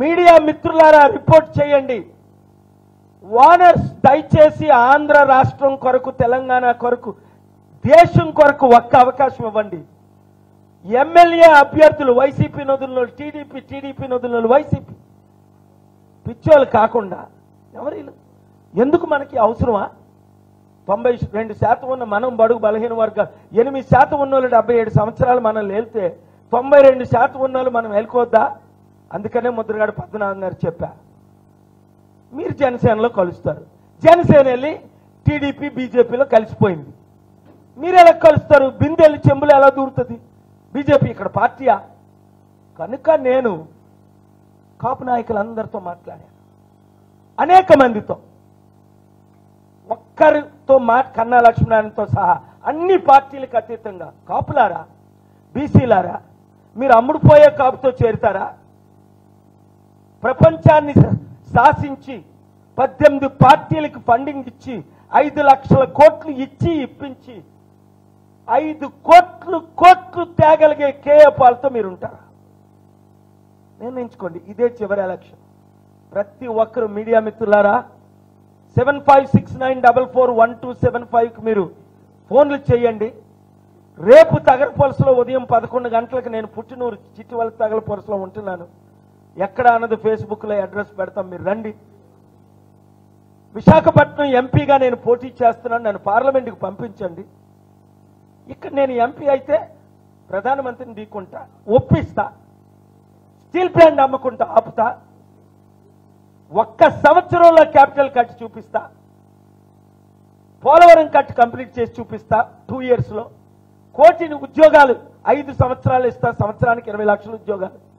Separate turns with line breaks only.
Media మిత్రులారా report చేయండి owners దయచేసి ఆంధ్ర రాష్ట్రం కొరకు తెలంగాణ కొరకు దేశం కొరకు ఒక్క అవకాశం ఇవ్వండి ఎమ్మెల్యే అభ్యర్థులు వైసీపీ నదుల్లో టీడీపీ టీడీపీ నదుల్లో వైసీపీ పిచ్చోళ్ళు కాకుండా ఎవరు వీళ్ళు? ఎందుకు మనకి అవసరమా తొంభై రెండు శాతం ఉన్న మనం బడుగు బలహీన వర్గాలు ఎనిమిది శాతం ఉన్న వాళ్ళు డెబ్బై ఏడు సంవత్సరాలు మనం లేల్తే తొంభై రెండు శాతం ఉన్న వాళ్ళు మనం వెళ్ళుకోవద్దా అందుకనే ముద్రగాడు పద్మనాభం గారు చెప్పారు మీరు జనసేనలో కలుస్తారు జనసేన వెళ్ళి టీడీపీ బీజేపీలో కలిసిపోయింది మీరు ఎలా కలుస్తారు బిందెలు చెంబులు ఎలా దూరుతుంది బీజేపీ ఇక్కడ పార్టీయా కనుక నేను కాపు నాయకులందరితో మాట్లాడాను అనేక మందితో ఒక్కరితో మా కన్నా లక్ష్మీనారాయణతో సహా అన్ని పార్టీలకు అతీతంగా కాపులారా బీసీలారా మీరు అమ్ముడుపోయే కాపుతో చేరుతారా ప్రపంచాన్ని శా- శాసించి పద్దెనిమిది పార్టీలకు ఫండింగ్ ఇచ్చి ఐదు లక్షల కోట్లు ఇచ్చి ఇప్పించి ఐదు కోట్లు కోట్లు తేగలిగే కేఏ పాలతో మీరు ఉంటారా నిర్ణయించుకోండి ఇదే చివరి ఎలక్షన్ ప్రతి ఒక్కరు మీడియా మిత్రులారా seven five six nine double four one two seven ఫైవ్కి మీరు ఫోన్లు చేయండి రేపు తగరపొలసలో ఉదయం పదకొండు గంటలకు నేను పుట్టినూరు చిట్టివల తగలపొలసలో ఉంటున్నాను ఎక్కడ అన్నది ఫేస్బుక్లో అడ్రస్ పెడతాం మీరు రండి విశాఖపట్నం ఎంపీగా నేను పోటీ చేస్తున్నాను నన్ను పార్లమెంట్కి పంపించండి ఇక్కడ నేను ఎంపీ అయితే ప్రధానమంత్రిని ఢీకుంటా ఒప్పిస్తా స్టీల్ ప్లాంట్ అమ్ముకుంటా ఆపుతా ఒక్క సంవత్సరంలో క్యాపిటల్ కట్టి చూపిస్తా పోలవరం కట్ కంప్లీట్ చేసి చూపిస్తా టూ ఇయర్స్ లో కోటిని ఉద్యోగాలు ఐదు సంవత్సరాలు ఇస్తా సంవత్సరానికి ఇరవై లక్షల ఉద్యోగాలు